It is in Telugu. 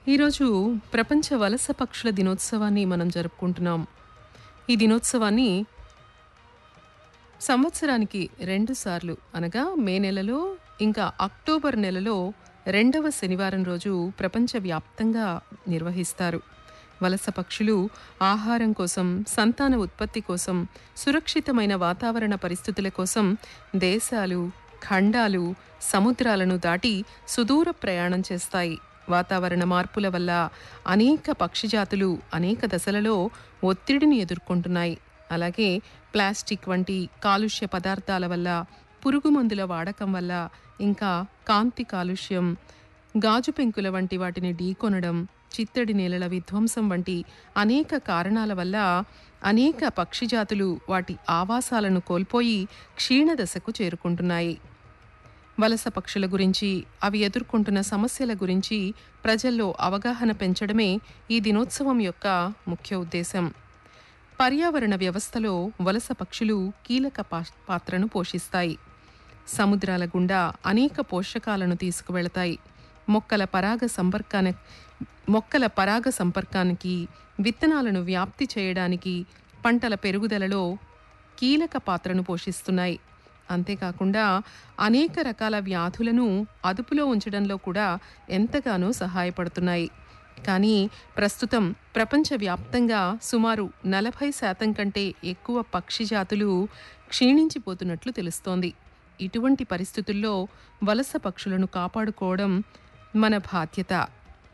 ఈరోజు ప్రపంచ వలస పక్షుల దినోత్సవాన్ని మనం జరుపుకుంటున్నాం ఈ దినోత్సవాన్ని సంవత్సరానికి రెండు సార్లు అనగా మే నెలలో ఇంకా అక్టోబర్ నెలలో రెండవ శనివారం రోజు ప్రపంచవ్యాప్తంగా నిర్వహిస్తారు వలస పక్షులు ఆహారం కోసం సంతాన ఉత్పత్తి కోసం సురక్షితమైన వాతావరణ పరిస్థితుల కోసం దేశాలు ఖండాలు సముద్రాలను దాటి సుదూర ప్రయాణం చేస్తాయి వాతావరణ మార్పుల వల్ల అనేక పక్షిజాతులు అనేక దశలలో ఒత్తిడిని ఎదుర్కొంటున్నాయి అలాగే ప్లాస్టిక్ వంటి కాలుష్య పదార్థాల వల్ల పురుగు మందుల వాడకం వల్ల ఇంకా కాంతి కాలుష్యం గాజు పెంకుల వంటి వాటిని ఢీకొనడం చిత్తడి నేలల విధ్వంసం వంటి అనేక కారణాల వల్ల అనేక పక్షిజాతులు వాటి ఆవాసాలను కోల్పోయి క్షీణదశకు చేరుకుంటున్నాయి వలస పక్షుల గురించి అవి ఎదుర్కొంటున్న సమస్యల గురించి ప్రజల్లో అవగాహన పెంచడమే ఈ దినోత్సవం యొక్క ముఖ్య ఉద్దేశం పర్యావరణ వ్యవస్థలో వలస పక్షులు కీలక పా- పాత్రను పోషిస్తాయి సముద్రాల గుండా అనేక పోషకాలను తీసుకువెళతాయి మొక్కల పరాగ సంపర్కాన మొక్కల పరాగ సంపర్కానికి విత్తనాలను వ్యాప్తి చేయడానికి పంటల పెరుగుదలలో కీలక పాత్రను పోషిస్తున్నాయి అంతేకాకుండా అనేక రకాల వ్యాధులను అదుపులో ఉంచడంలో కూడా ఎంతగానో సహాయపడుతున్నాయి కానీ ప్రస్తుతం ప్రపంచవ్యాప్తంగా సుమారు నలభై శాతం కంటే ఎక్కువ పక్షి జాతులు క్షీణించిపోతున్నట్లు తెలుస్తోంది ఇటువంటి పరిస్థితుల్లో వలస పక్షులను కాపాడుకోవడం మన బాధ్యత